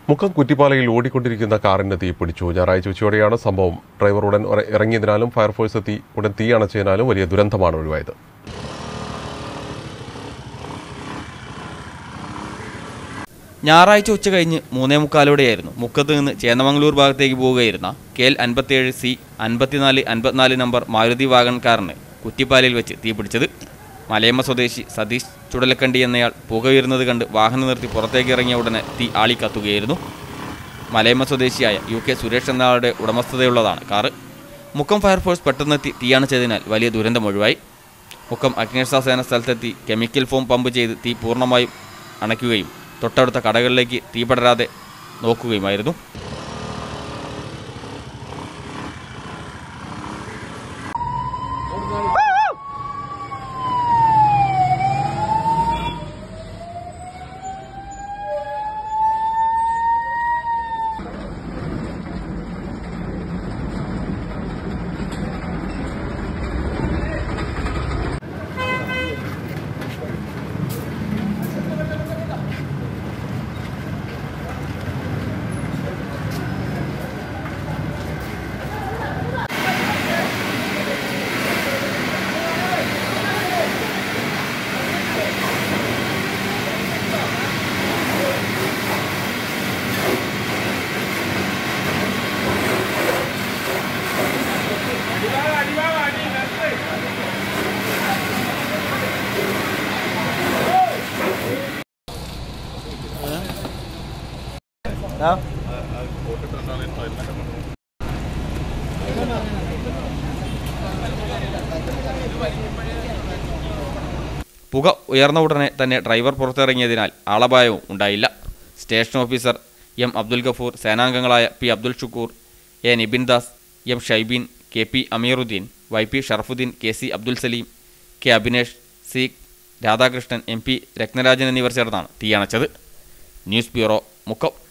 മുക്കം കുറ്റിപ്പാലയിൽ ഓടിക്കൊണ്ടിരിക്കുന്ന കാറിന് തീപിടിച്ചു ഞായറാഴ്ച ഉച്ചയോടെയാണ് സംഭവം ഡ്രൈവർ ഉടൻ ഇറ- ഇറങ്ങിയതിനാലും ഫയർഫോഴ്സ് എത്തി ഉടൻ തീ അണച്ചതിനാലും വലിയ ദുരന്തമാണ് ഒഴിവായത് ഞായറാഴ്ച ഉച്ച കഴിഞ്ഞ് മൂന്നേ മുക്കാലോടെയായിരുന്നു മുക്കത്ത് നിന്ന് ചേന്നമംഗലൂർ ഭാഗത്തേക്ക് പോവുകയായിരുന്ന കെ എൽ അൻപത്തിയേഴ് സി അൻപത്തിനാല് അൻപത്തിനാല് നമ്പർ മാരുതി വാഗൺ കാറിന് കുറ്റിപ്പാലയിൽ വെച്ച് തീപിടിച്ചത് മലയമ്മ സ്വദേശി സതീഷ് ചുടലക്കണ്ടി എന്നയാൾ പുക ഉയരുന്നത് കണ്ട് വാഹനം നിർത്തി പുറത്തേക്ക് ഇറങ്ങിയ ഉടനെ തീ ആളിക്കത്തുകയായിരുന്നു മലയമ്മ സ്വദേശിയായ യു കെ സുരേഷ് എന്നയാളുടെ ഉടമസ്ഥതയുള്ളതാണ് കാറ് മുക്കം ഫയർഫോഴ്സ് പെട്ടെന്നെത്തി തീയണച്ചതിനാൽ വലിയ ദുരന്തം ഒഴിവായി മുക്കം അഗ്നിരക്ഷാസേന സ്ഥലത്തെത്തി കെമിക്കൽ ഫോം പമ്പ് ചെയ്ത് തീ പൂർണ്ണമായും അണയ്ക്കുകയും തൊട്ടടുത്ത കടകളിലേക്ക് തീ പടരാതെ നോക്കുകയുമായിരുന്നു പുക ഉയർന്ന ഉടനെ തന്നെ ഡ്രൈവർ പുറത്തിറങ്ങിയതിനാൽ ആളപായവും ഉണ്ടായില്ല station officer M Abdul Gafoor സേനാംഗങ്ങളായ P Abdul Shukkur A Nibin Das M Shybeen K P Ameeruddeen Y P Sharafuddeen K C Abdul Saleem K Abhinesh C Radhakrishnan M P Rathnarajan എന്നിവർ ചേർന്നാണ് തീയണച്ചത് ന്യൂസ് ബ്യൂറോ മുക്കം